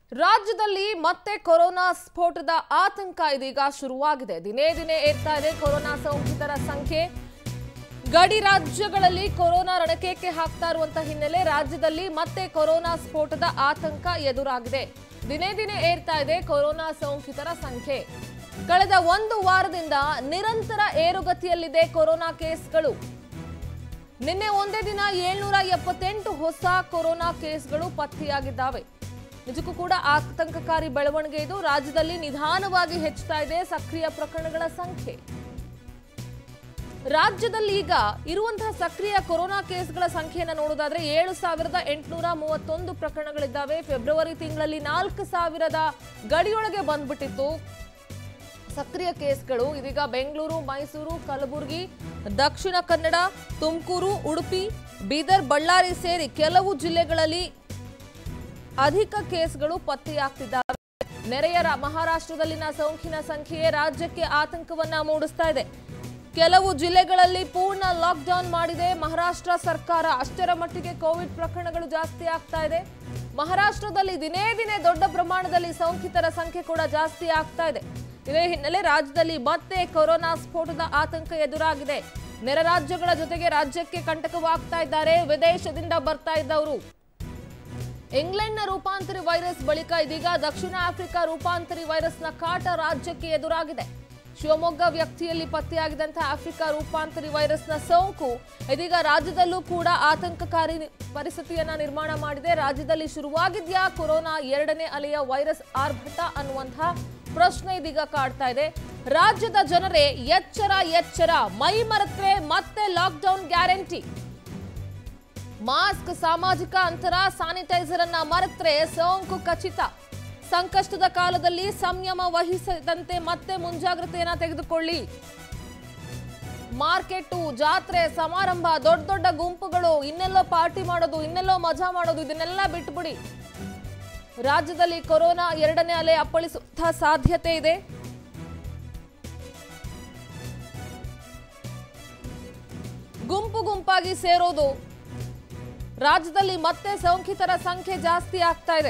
ರಾಜ್ಯದಲ್ಲಿ ಮತ್ತೆ ಕೊರೋನಾ ಸ್ಫೋಟದ ಆತಂಕ ಇದೀಗ ಶುರುವಾಗಿದೆ ದಿನೇ ದಿನೇ ಏರ್ತಾ ಇದೆ ಕೊರೋನಾ ಸೋಂಕಿತರ ಸಂಖ್ಯೆ ಗಡಿ ರಾಜ್ಯಗಳಲ್ಲಿ ಕೊರೋನಾ ರಣಕೇಕೆ ಹಾಕ್ತಾ ಇರುವಂತಹ ಹಿನ್ನೆಲೆ ರಾಜ್ಯದಲ್ಲಿ ಮತ್ತೆ ಕೊರೋನಾ ಸ್ಫೋಟದ ಆತಂಕ ಎದುರಾಗಿದೆ ದಿನೇ ದಿನೇ ಏರ್ತಾ ಇದೆ ಕೊರೋನಾ ಸೋಂಕಿತರ ಸಂಖ್ಯೆ ಕಳೆದ ಒಂದು ವಾರದಿಂದ ನಿರಂತರ ಏರುಗತಿಯಲ್ಲಿದೆ ಕೊರೋನಾ ಕೇಸ್ಗಳು ನಿನ್ನೆ ಒಂದೇ ದಿನ ಏಳ್ನೂರ ಎಪ್ಪತ್ತೆಂಟು ಹೊಸ ಕೊರೋನಾ ಕೇಸ್ಗಳು ಪತ್ತೆಯಾಗಿದ್ದಾವೆ ನಿಜಕ್ಕೂ ಕೂಡ ಆತಂಕಕಾರಿ ಬೆಳವಣಿಗೆ ಇದು ರಾಜ್ಯದಲ್ಲಿ ನಿಧಾನವಾಗಿ ಹೆಚ್ಚುತ್ತಾ ಇದೆ ಸಕ್ರಿಯ ಪ್ರಕರಣಗಳ ಸಂಖ್ಯೆ ರಾಜ್ಯದಲ್ಲಿ ಈಗ ಇರುವಂತಹ ಸಕ್ರಿಯ ಕೊರೋನಾ ಕೇಸ್ಗಳ ಸಂಖ್ಯೆಯನ್ನು ನೋಡೋದಾದ್ರೆ ಏಳು ಸಾವಿರದ ಎಂಟುನೂರ ಮೂವತ್ತೊಂದು ಪ್ರಕರಣಗಳಿದ್ದಾವೆ ಫೆಬ್ರವರಿ ತಿಂಗಳಲ್ಲಿ ನಾಲ್ಕು ಸಾವಿರದ ಗಡಿಯೊಳಗೆ ಬಂದ್ಬಿಟ್ಟಿತ್ತು ಸಕ್ರಿಯ ಕೇಸ್ಗಳು ಇದೀಗ ಬೆಂಗಳೂರು ಮೈಸೂರು ಕಲಬುರಗಿ ದಕ್ಷಿಣ ಕನ್ನಡ ತುಮಕೂರು ಉಡುಪಿ ಬೀದರ್ ಬಳ್ಳಾರಿ ಸೇರಿ ಕೆಲವು ಜಿಲ್ಲೆಗಳಲ್ಲಿ ಅಧಿಕ ಕೇಸ್ಗಳು ಪತ್ತೆಯಾಗ್ತಿದ್ದಾವೆ ನೆರೆಯ ರಾ- ಮಹಾರಾಷ್ಟ್ರದಲ್ಲಿನ ಸೋಂಕಿನ ಸಂಖ್ಯೆಯೇ ರಾಜ್ಯಕ್ಕೆ ಆತಂಕವನ್ನ ಮೂಡಿಸ್ತಾ ಇದೆ ಕೆಲವು ಜಿಲ್ಲೆಗಳಲ್ಲಿ ಪೂರ್ಣ ಲಾಕ್ಡೌನ್ ಮಾಡಿದೆ ಮಹಾರಾಷ್ಟ್ರ ಸರ್ಕಾರ ಅಷ್ಟರ ಮಟ್ಟಿಗೆ ಕೋವಿಡ್ ಪ್ರಕರಣಗಳು ಜಾಸ್ತಿ ಆಗ್ತಾ ಇದೆ ಮಹಾರಾಷ್ಟ್ರದಲ್ಲಿ ದಿನೇ ದಿನೇ ದೊಡ್ಡ ಪ್ರಮಾಣದಲ್ಲಿ ಸೋಂಕಿತರ ಸಂಖ್ಯೆ ಕೂಡ ಜಾಸ್ತಿ ಆಗ್ತಾ ಇದೆ ಇದೇ ಹಿನ್ನೆಲೆ ರಾಜ್ಯದಲ್ಲಿ ಮತ್ತೆ ಕೊರೋನಾ ಸ್ಫೋಟದ ಆತಂಕ ಎದುರಾಗಿದೆ ನೆರೆ ರಾಜ್ಯಗಳ ಜೊತೆಗೆ ರಾಜ್ಯಕ್ಕೆ ಕಂಟಕವಾಗ್ತಾ ಇದ್ದಾರೆ ವಿದೇಶದಿಂದ ಬರ್ತಾ ಇದ್ದವರು ಇಂಗ್ಲೆಂಡ್ನ ರೂಪಾಂತರಿ ವೈರಸ್ ಬಳಿಕ ಇದೀಗ ದಕ್ಷಿಣ ಆಫ್ರಿಕಾ ರೂಪಾಂತರಿ ವೈರಸ್ನ ಕಾಟ ರಾಜ್ಯಕ್ಕೆ ಎದುರಾಗಿದೆ ಶಿವಮೊಗ್ಗ ವ್ಯಕ್ತಿಯಲ್ಲಿ ಪತ್ತೆಯಾಗಿದ್ದಂತಹ ಆಫ್ರಿಕಾ ರೂಪಾಂತರಿ ವೈರಸ್ನ ಸೋಂಕು ಇದೀಗ ರಾಜ್ಯದಲ್ಲೂ ಕೂಡ ಆತಂಕಕಾರಿ ನಿ- ಪರಿಸ್ಥಿತಿಯನ್ನ ನಿರ್ಮಾಣ ಮಾಡಿದೆ ರಾಜ್ಯದಲ್ಲಿ ಶುರುವಾಗಿದ್ಯಾ ಕೊರೋನಾ ಎರಡನೇ ಅಲೆಯ ವೈರಸ್ ಆರ್ಭಟ ಅನ್ನುವಂತಹ ಪ್ರಶ್ನೆ ಇದೀಗ ಕಾಡ್ತಾ ಇದೆ ರಾಜ್ಯದ ಜನರೇ ಎಚ್ಚರ ಎಚ್ಚರ ಮೈ ಮರೆತ್ರೆ ಮತ್ತೆ ಲಾಕ್ಡೌನ್ ಗ್ಯಾರಂಟಿ ಮಾಸ್ಕ್ ಸಾಮಾಜಿಕ ಅಂತರ ಸ್ಯಾನಿಟೈಸರ್ ಅನ್ನ ಮರೆತ್ರೆ ಸೋಂಕು ಖಚಿತ ಸಂಕಷ್ಟದ ಕಾಲದಲ್ಲಿ ಸಂಯಮ ವಹಿಸದಂತೆ ಮತ್ತೆ ಮುಂಜಾಗ್ರತೆಯನ್ನ ತೆಗೆದುಕೊಳ್ಳಿ ಮಾರ್ಕೆಟು ಜಾತ್ರೆ ಸಮಾರಂಭ ದೊಡ್ಡ ದೊಡ್ಡ ಗುಂಪುಗಳು ಇನ್ನೆಲ್ಲೋ ಪಾರ್ಟಿ ಮಾಡೋದು ಇನ್ನೆಲ್ಲೋ ಮಜಾ ಮಾಡೋದು ಇದನ್ನೆಲ್ಲ ಬಿಟ್ಬಿಡಿ ರಾಜ್ಯದಲ್ಲಿ ಕೊರೋನಾ ಎರಡನೇ ಅಲೆ ಅಪ್ಪಳಿಸುವಂತಹ ಸಾಧ್ಯತೆ ಇದೆ ಗುಂಪು ಗುಂಪಾಗಿ ಸೇರೋದು ರಾಜ್ಯದಲ್ಲಿ ಮತ್ತೆ ಸೋಂಕಿತರ ಸಂಖ್ಯೆ ಜಾಸ್ತಿ ಆಗ್ತಾ ಇದೆ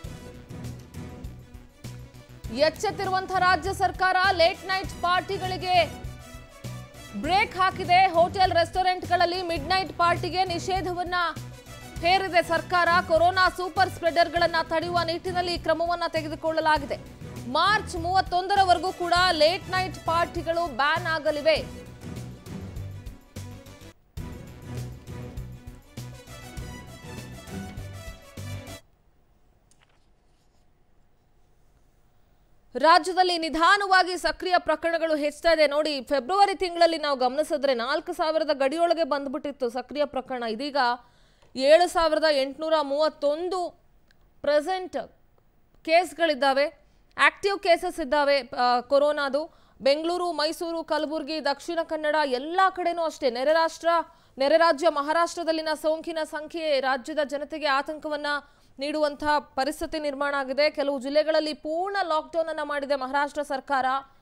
ಎಚ್ಚೆತ್ತಿರುವಂತಹ ರಾಜ್ಯ ಸರ್ಕಾರ ಲೇಟ್ ನೈಟ್ ಪಾರ್ಟಿಗಳಿಗೆ ಬ್ರೇಕ್ ಹಾಕಿದೆ ಹೋಟೆಲ್ ರೆಸ್ಟೋರೆಂಟ್ಗಳಲ್ಲಿ ಮಿಡ್ ನೈಟ್ ಪಾರ್ಟಿಗೆ ನಿಷೇಧವನ್ನ ಹೇರಿದೆ ಸರ್ಕಾರ ಕೊರೋನಾ ಸೂಪರ್ ಸ್ಪ್ರೆಡರ್ಗಳನ್ನ ತಡೆಯುವ ನಿಟ್ಟಿನಲ್ಲಿ ಈ ಕ್ರಮವನ್ನ ತೆಗೆದುಕೊಳ್ಳಲಾಗಿದೆ ಮಾರ್ಚ್ ಮೂವತ್ತೊಂದರವರೆಗೂ ಕೂಡ ಲೇಟ್ ನೈಟ್ ಪಾರ್ಟಿಗಳು ಬ್ಯಾನ್ ಆಗಲಿವೆ ರಾಜ್ಯದಲ್ಲಿ ನಿಧಾನವಾಗಿ ಸಕ್ರಿಯ ಪ್ರಕರಣಗಳು ಹೆಚ್ಚುತ್ತಾ ಇದೆ ನೋಡಿ ಫೆಬ್ರವರಿ ತಿಂಗಳಲ್ಲಿ ನಾವು ಗಮನಿಸಿದ್ರೆ ನಾಲ್ಕು ಸಾವಿರದ ಗಡಿಯೊಳಗೆ ಬಂದ್ಬಿಟ್ಟಿತ್ತು ಸಕ್ರಿಯ ಪ್ರಕರಣ ಇದೀಗ ಏಳು ಸಾವಿರದ ಎಂಟುನೂರ ಮೂವತ್ತೊಂದು ಪ್ರೆಸೆಂಟ್ ಕೇಸ್ಗಳಿದ್ದಾವೆ ಆಕ್ಟಿವ್ ಕೇಸಸ್ ಇದ್ದಾವೆ ಆ, ಕೊರೋನಾದು ಬೆಂಗಳೂರು ಮೈಸೂರು ಕಲಬುರಗಿ ದಕ್ಷಿಣ ಕನ್ನಡ ಎಲ್ಲ ಕಡೆನೂ ಅಷ್ಟೇ ನೆರೆ ರಾಷ್ಟ್ರ ನೆರೆ ರಾಜ್ಯ ಮಹಾರಾಷ್ಟ್ರದಲ್ಲಿನ ಸೋಂಕಿನ ಸಂಖ್ಯೆ ರಾಜ್ಯದ ಜನತೆಗೆ ಆತಂಕವನ್ನ ನೀಡುವಂತಹ ಪರಿಸ್ಥಿತಿ ನಿರ್ಮಾಣ ಆಗಿದೆ ಕೆಲವು ಜಿಲ್ಲೆಗಳಲ್ಲಿ ಪೂರ್ಣ ಲಾಕ್ಡೌನ್ ಅನ್ನ ಮಾಡಿದೆ ಮಹಾರಾಷ್ಟ್ರ ಸರ್ಕಾರ